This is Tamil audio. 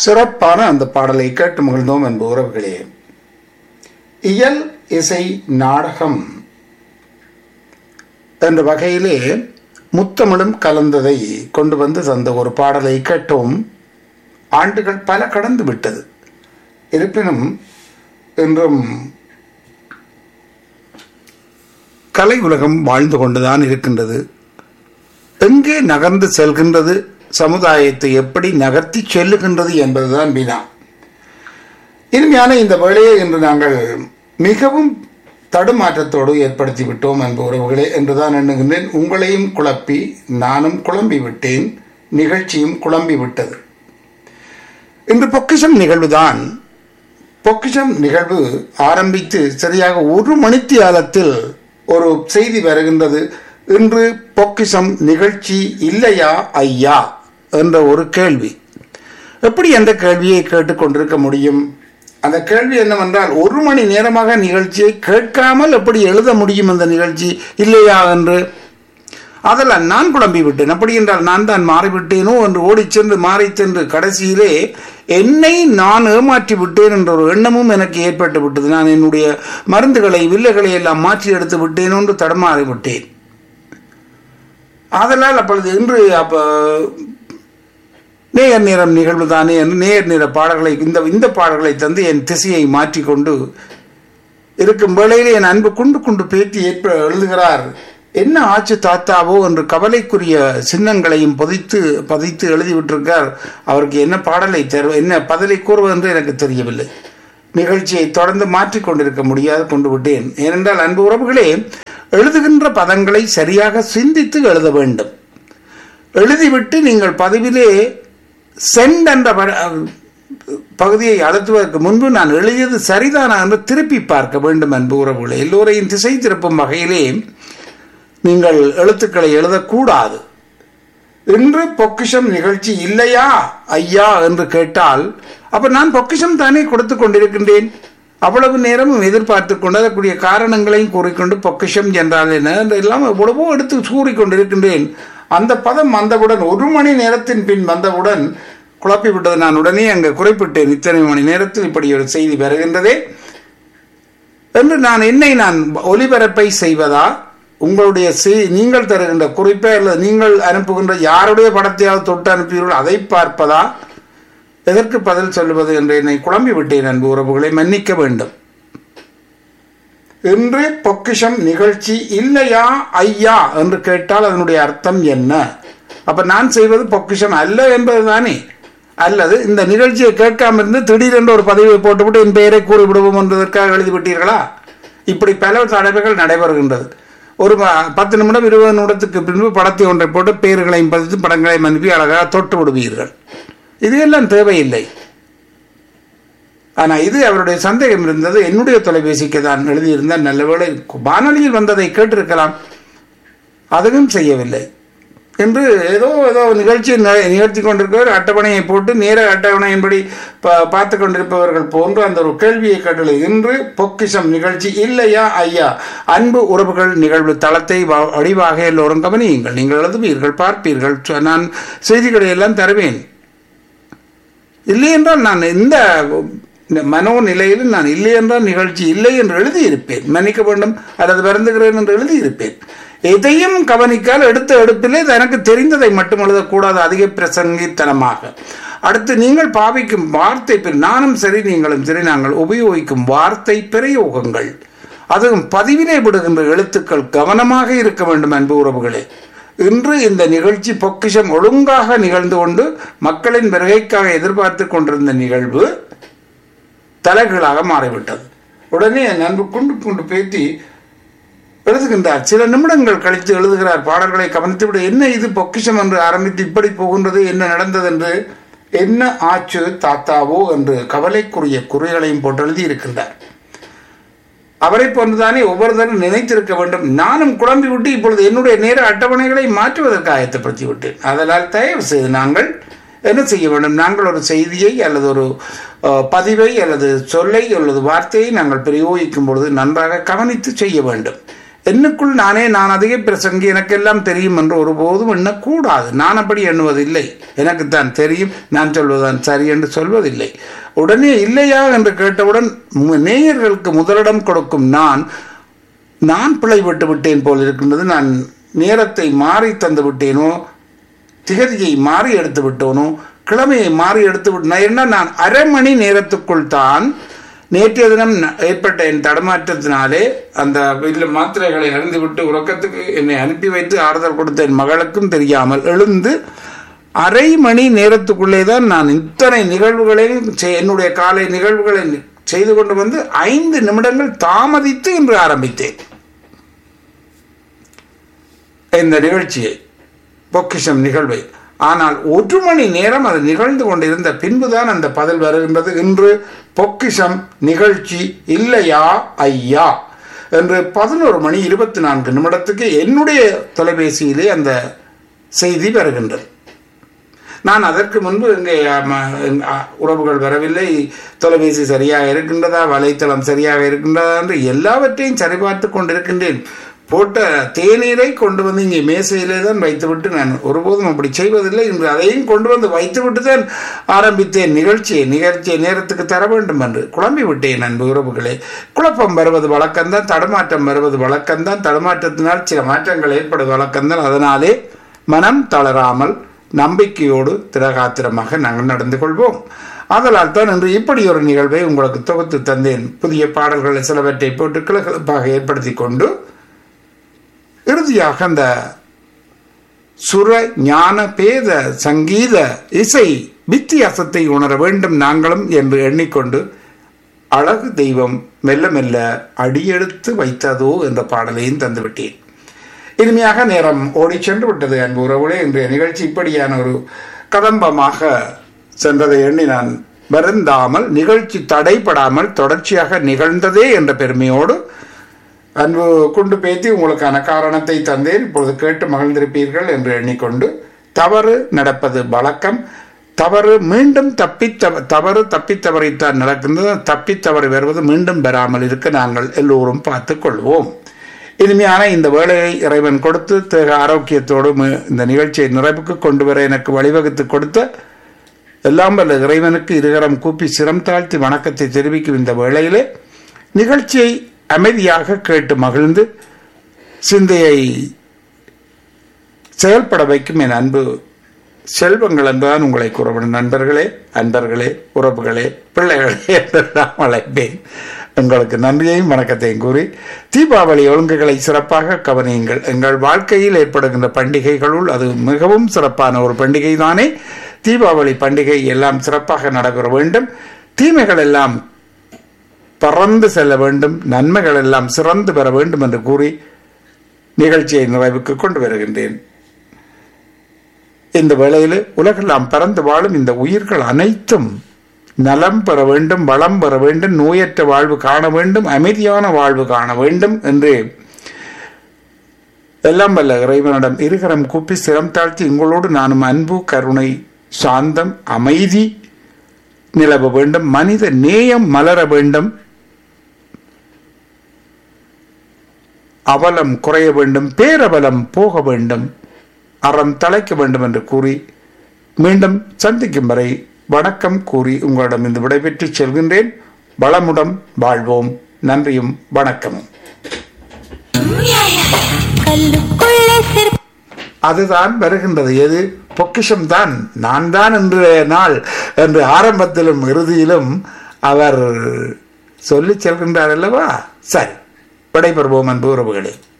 சிறப்பான அந்த பாடலை கேட்டு மகிழ்ந்தோம் என்பது உறவுகளே இயல் இசை நாடகம் என்ற வகையிலே முத்தமிழும் கலந்ததை கொண்டு வந்து தந்த ஒரு பாடலை கேட்டோம் ஆண்டுகள் பல கடந்து விட்டது இருப்பினும் இன்றும் கலை உலகம் வாழ்ந்து கொண்டுதான் இருக்கின்றது எங்கே நகர்ந்து செல்கின்றது சமுதாயத்தை எப்படி நகர்த்தி செல்லுகின்றது என்பதுதான் வினா இனிமையான இந்த வேலையை இன்று நாங்கள் மிகவும் தடுமாற்றத்தோடு ஏற்படுத்தி விட்டோம் அன்பு உறவுகளே என்றுதான் எண்ணுகின்றேன் உங்களையும் குழப்பி நானும் குழம்பி விட்டேன் நிகழ்ச்சியும் குழம்பி விட்டது இன்று பொக்கிஷம் நிகழ்வுதான் பொக்கிஷம் நிகழ்வு ஆரம்பித்து சரியாக ஒரு மணித்தியாலத்தில் ஒரு செய்தி வருகின்றது இன்று பொக்கிஷம் நிகழ்ச்சி இல்லையா ஐயா என்ற ஒரு கேள்வி எப்படி அந்த கேள்வியை கேட்டுக்கொண்டிருக்க முடியும் அந்த கேள்வி என்னவென்றால் ஒரு மணி நேரமாக நிகழ்ச்சியை கேட்காமல் எப்படி எழுத முடியும் அந்த நிகழ்ச்சி இல்லையா என்று அதெல்லாம் நான் குழம்பி விட்டேன் அப்படி என்றால் நான் தான் மாறிவிட்டேனோ என்று ஓடிச் சென்று மாறி சென்று கடைசியிலே என்னை நான் ஏமாற்றி விட்டேன் என்ற ஒரு எண்ணமும் எனக்கு ஏற்பட்டு விட்டது நான் என்னுடைய மருந்துகளை வில்லைகளை எல்லாம் மாற்றி எடுத்து விட்டேன் என்று தடமாறி விட்டேன் ஆதலால் அப்பொழுது இன்று அப்ப நேயர் நேரம் நிகழ்வு தானே என்று நேயர் நேர பாடல்களை இந்த இந்த பாடல்களை தந்து என் திசையை மாற்றிக்கொண்டு இருக்கும் வேளையிலே என் அன்பு குண்டு குண்டு பேத்தி ஏற்ப எழுதுகிறார் என்ன ஆச்சு தாத்தாவோ என்று கவலைக்குரிய சின்னங்களையும் பதித்து பதித்து எழுதிவிட்டிருக்கார் அவருக்கு என்ன பாடலை தரு என்ன பதிலை கூறுவது என்று எனக்கு தெரியவில்லை நிகழ்ச்சியை தொடர்ந்து மாற்றிக்கொண்டிருக்க முடியாது கொண்டு விட்டேன் ஏனென்றால் அன்பு உறவுகளே எழுதுகின்ற பதங்களை சரியாக சிந்தித்து எழுத வேண்டும் எழுதிவிட்டு நீங்கள் பதிவிலே சென்ட் என்ற பகுதியை அழுத்துவதற்கு முன்பு நான் எழுதியது சரிதானா என்று திருப்பி பார்க்க வேண்டும் அன்பு உறவுகளை எல்லோரையும் திசை திருப்பும் வகையிலே நீங்கள் எழுத்துக்களை எழுதக்கூடாது இன்று பொக்கிஷம் நிகழ்ச்சி இல்லையா ஐயா என்று கேட்டால் அப்ப நான் பொக்கிஷம் தானே கொடுத்து கொண்டிருக்கின்றேன் அவ்வளவு நேரமும் எதிர்பார்த்து கொண்டு அதற்குரிய காரணங்களையும் கூறிக்கொண்டு பொக்கிஷம் என்றால் என்ன எல்லாம் எவ்வளவோ எடுத்து கூறிக்கொண்டிருக்கின்றேன் அந்த பதம் வந்தவுடன் ஒரு மணி நேரத்தின் பின் வந்தவுடன் குழப்பி விட்டது நான் உடனே அங்கு குறிப்பிட்டேன் இத்தனை மணி நேரத்தில் இப்படி ஒரு செய்தி வருகின்றதே என்று நான் என்னை நான் ஒலிபரப்பை செய்வதா உங்களுடைய நீங்கள் தருகின்ற குறிப்பை அல்லது நீங்கள் அனுப்புகின்ற யாருடைய படத்தையாவது தொட்டு அனுப்புகிறீர்கள் அதை பார்ப்பதா எதற்கு பதில் சொல்லுவது என்று என்னை குழம்பி விட்டேன் அன்பு உறவுகளை மன்னிக்க வேண்டும் இன்று பொக்கிஷம் நிகழ்ச்சி இல்லையா ஐயா என்று கேட்டால் அதனுடைய அர்த்தம் என்ன அப்ப நான் செய்வது பொக்கிஷம் அல்ல என்பதுதானே அல்லது இந்த நிகழ்ச்சியை கேட்காம இருந்து திடீரென்று ஒரு பதவியை போட்டுவிட்டு என் பெயரை கூறிவிடுவோம் என்பதற்காக எழுதிவிட்டீர்களா இப்படி பல தடவைகள் நடைபெறுகின்றது ஒரு பத்து நிமிடம் இருபது நிமிடத்துக்கு பின்பு படத்தை ஒன்றை போட்டு பெயர்களையும் பதித்து படங்களையும் அனுப்பி அழகாக தொட்டு விடுவீர்கள் இது எல்லாம் தேவையில்லை ஆனா இது அவருடைய சந்தேகம் இருந்தது என்னுடைய தொலைபேசிக்கு தான் எழுதியிருந்தால் நல்லவேளை வானொலியில் வந்ததை கேட்டிருக்கலாம் அதுவும் செய்யவில்லை என்று ஏதோ ஏதோ நிகழ்ச்சி நிகழ்த்தி கொண்டிருப்பவர் அட்டவணையை போட்டு நேர அட்டவணையின்படி பார்த்து கொண்டிருப்பவர்கள் போன்று அந்த ஒரு கேள்வியை கேட்டது இன்று பொக்கிஷம் நிகழ்ச்சி இல்லையா ஐயா அன்பு உறவுகள் நிகழ்வு தளத்தை வடிவாக எல்லோரும் கவனியுங்கள் நீங்கள் எழுதுவீர்கள் பார்ப்பீர்கள் நான் செய்திகளை எல்லாம் தருவேன் இல்லை என்றால் நான் இந்த மனோநிலையில் நான் இல்லை என்றால் நிகழ்ச்சி இல்லை என்று எழுதியிருப்பேன் மன்னிக்க வேண்டும் அல்லது வருந்துகிறேன் என்று எழுதியிருப்பேன் எதையும் கவனிக்கால் எடுத்த எடுப்பிலே எனக்கு தெரிந்ததை மட்டும் எழுதக்கூடாது அதிக பிரசங்கித்தனமாக அடுத்து நீங்கள் பாவிக்கும் வார்த்தை நானும் சரி நீங்களும் சரி நாங்கள் உபயோகிக்கும் வார்த்தை பிரயோகங்கள் அதுவும் பதிவிலே விடுகின்ற எழுத்துக்கள் கவனமாக இருக்க வேண்டும் அன்பு உறவுகளே இன்று இந்த நிகழ்ச்சி பொக்கிஷம் ஒழுங்காக நிகழ்ந்து கொண்டு மக்களின் வருகைக்காக எதிர்பார்த்து கொண்டிருந்த நிகழ்வு தலைகளாக மாறிவிட்டது உடனே நண்பு குண்டு குண்டு பேத்தி எழுதுகின்றார் சில நிமிடங்கள் கழித்து எழுதுகிறார் பாடல்களை கவனித்துவிட என்ன இது பொக்கிஷம் என்று ஆரம்பித்து இப்படி போகின்றது என்ன நடந்தது என்று என்ன ஆச்சு தாத்தாவோ என்று கவலைக்குரிய குறிகளையும் போட்டு எழுதி இருக்கின்றார் அவரை போன்றுதானே ஒவ்வொருத்தரும் நினைத்திருக்க வேண்டும் நானும் குழம்பி விட்டு இப்பொழுது என்னுடைய நேர அட்டவணைகளை மாற்றுவதற்கு ஆயத்தப்படுத்தி விட்டேன் அதனால் தயவு செய்து நாங்கள் என்ன செய்ய வேண்டும் நாங்கள் ஒரு செய்தியை அல்லது ஒரு பதிவை அல்லது சொல்லை அல்லது வார்த்தையை நாங்கள் பிரயோகிக்கும் பொழுது நன்றாக கவனித்து செய்ய வேண்டும் என்னுக்குள் நானே நான் அதிக பிரசங்கி எனக்கெல்லாம் தெரியும் என்று ஒருபோதும் எண்ணக்கூடாது நான் அப்படி எண்ணுவதில்லை எனக்குத்தான் தெரியும் நான் சொல்வதுதான் சரி என்று சொல்வதில்லை உடனே இல்லையா என்று கேட்டவுடன் மு- நேயர்களுக்கு முதலிடம் கொடுக்கும் நான் நான் பிழை விட்டு விட்டேன் போல் இருக்கின்றது நான் நேரத்தை மாறி தந்து விட்டேனோ திகதியை மாறி எடுத்து விட்டோனோ கிழமையை மாறி எடுத்து விட்டேன் என்ன நான் அரை மணி நேரத்துக்குள் தான் நேற்றைய தினம் ந- ஏற்பட்ட என் தடமாற்றத்தினாலே அந்த வீட்டில் மாத்திரைகளை அறிந்து விட்டு உறக்கத்துக்கு என்னை அனுப்பி வைத்து ஆறுதல் கொடுத்த என் மகளுக்கும் தெரியாமல் எழுந்து அரை மணி நேரத்துக்குள்ளே தான் நான் இத்தனை நிகழ்வுகளையும் செய்- என்னுடைய காலை நிகழ்வுகளை செய்து கொண்டு வந்து ஐந்து நிமிடங்கள் தாமதித்து இன்று ஆரம்பித்தேன் இந்த நிகழ்ச்சியை பொக்கிஷம் நிகழ்வை ஆனால் ஒரு மணி நேரம் அது நிகழ்ந்து கொண்டிருந்த பின்புதான் அந்த பதில் வருகின்றது இன்று பொக்கிஷம் நிகழ்ச்சி இல்லையா ஐயா என்று பதினோரு மணி இருபத்தி நான்கு நிமிடத்துக்கு என்னுடைய தொலைபேசியிலே அந்த செய்தி வருகின்றது நான் அதற்கு முன்பு இங்கே ஆம, ஆ, உறவுகள் வரவில்லை தொலைபேசி சரியாக இருக்கின்றதா வலைத்தளம் சரியாக இருக்கின்றதா என்று எல்லாவற்றையும் சரிபார்த்து கொண்டிருக்கின்றேன் போட்ட தேநீரை கொண்டு வந்து இங்கே மேசையிலே தான் வைத்துவிட்டு நான் ஒருபோதும் அப்படி செய்வதில்லை இன்று அதையும் கொண்டு வந்து வைத்துவிட்டு தான் ஆரம்பித்தேன் நிகழ்ச்சியை நிகழ்ச்சியை நேரத்துக்கு தர வேண்டும் என்று குழம்பி விட்டேன் அன்பு உறவுகளே குழப்பம் வருவது வழக்கம்தான் தடுமாற்றம் வருவது வழக்கம்தான் தடுமாற்றத்தினால் சில மாற்றங்கள் ஏற்படுவது வழக்கம்தான் அதனாலே மனம் தளராமல் நம்பிக்கையோடு திரகாத்திரமாக நாங்கள் நடந்து கொள்வோம் ஆதலால் தான் இன்று இப்படி ஒரு நிகழ்வை உங்களுக்கு தொகுத்து தந்தேன் புதிய பாடல்களை சிலவற்றை போட்டு கிளகிழப்பாக ஏற்படுத்தி கொண்டு இறுதியாக அந்த சுர ஞான பேத சங்கீத இசை வித்தியாசத்தை உணர வேண்டும் நாங்களும் என்று எண்ணிக்கொண்டு அழகு தெய்வம் மெல்ல மெல்ல அடியெடுத்து வைத்ததோ என்ற பாடலையும் தந்துவிட்டேன் இனிமையாக நேரம் ஓடிச் சென்று விட்டது அன்பு உறவுகளே இன்றைய நிகழ்ச்சி இப்படியான ஒரு கதம்பமாக சென்றதை எண்ணி நான் வருந்தாமல் நிகழ்ச்சி தடைப்படாமல் தொடர்ச்சியாக நிகழ்ந்ததே என்ற பெருமையோடு அன்பு கொண்டு பேத்தி உங்களுக்கான காரணத்தை தந்தேன் இப்பொழுது கேட்டு மகிழ்ந்திருப்பீர்கள் என்று எண்ணிக்கொண்டு தவறு நடப்பது வழக்கம் தவறு மீண்டும் தப்பி தவறு தப்பி தவறித்தான் நடக்கின்றது தப்பி தவறு வருவது மீண்டும் பெறாமல் இருக்க நாங்கள் எல்லோரும் பார்த்துக் கொள்வோம் இனிமையான இந்த வேலையை இறைவன் கொடுத்து தேக ஆரோக்கியத்தோடு மி- இந்த நிகழ்ச்சியை நிறைவுக்கு கொண்டு வர எனக்கு வழிவகுத்து கொடுத்த எல்லாம் வல்ல இறைவனுக்கு இருகரம் கூப்பி சிரம் தாழ்த்தி வணக்கத்தை தெரிவிக்கும் இந்த வேளையிலே நிகழ்ச்சியை அமைதியாக கேட்டு மகிழ்ந்து சிந்தையை செயல்பட வைக்கும் என் அன்பு செல்வங்கள் என்பதான் உங்களை கூறப்படும் நண்பர்களே அன்பர்களே உறவுகளே பிள்ளைகளே என்று நான் அழைப்பேன் உங்களுக்கு நன்றியையும் வணக்கத்தையும் கூறி தீபாவளி ஒழுங்குகளை சிறப்பாக கவனியுங்கள் எங்கள் வாழ்க்கையில் ஏற்படுகின்ற பண்டிகைகளுள் அது மிகவும் சிறப்பான ஒரு பண்டிகை தானே தீபாவளி பண்டிகை எல்லாம் சிறப்பாக நடைபெற வேண்டும் தீமைகள் எல்லாம் பறந்து செல்ல வேண்டும் நன்மைகள் எல்லாம் சிறந்து பெற வேண்டும் என்று கூறி நிகழ்ச்சியை நிறைவுக்கு கொண்டு வருகின்றேன் இந்த வேளையில் உலகெல்லாம் பறந்து வாழும் இந்த உயிர்கள் அனைத்தும் நலம் பெற வேண்டும் வளம் பெற வேண்டும் நோயற்ற வாழ்வு காண வேண்டும் அமைதியான வாழ்வு காண வேண்டும் என்று எல்லாம் வல்ல இறைவனிடம் இருகரம் கூப்பி சிரம் தாழ்த்தி உங்களோடு நானும் அன்பு கருணை சாந்தம் அமைதி நிலவ வேண்டும் மனித நேயம் மலர வேண்டும் அவலம் குறைய வேண்டும் பேரபலம் போக வேண்டும் அறம் தலைக்க வேண்டும் என்று கூறி மீண்டும் சந்திக்கும் வரை வணக்கம் கூறி உங்களிடம் இந்த விடைபெற்று செல்கின்றேன் வளமுடன் வாழ்வோம் நன்றியும் வணக்கமும் கல்லுக்குள்ளே சிறு அதுதான் வருகின்றது எது பொக்கிஷம் தான் நான் தான் என்று நாள் என்று ஆரம்பத்திலும் இறுதியிலும் அவர் சொல்லிச் செல்கின்றார் அல்லவா சரி விடைபெறுவோம் அன்பு உறவுகளே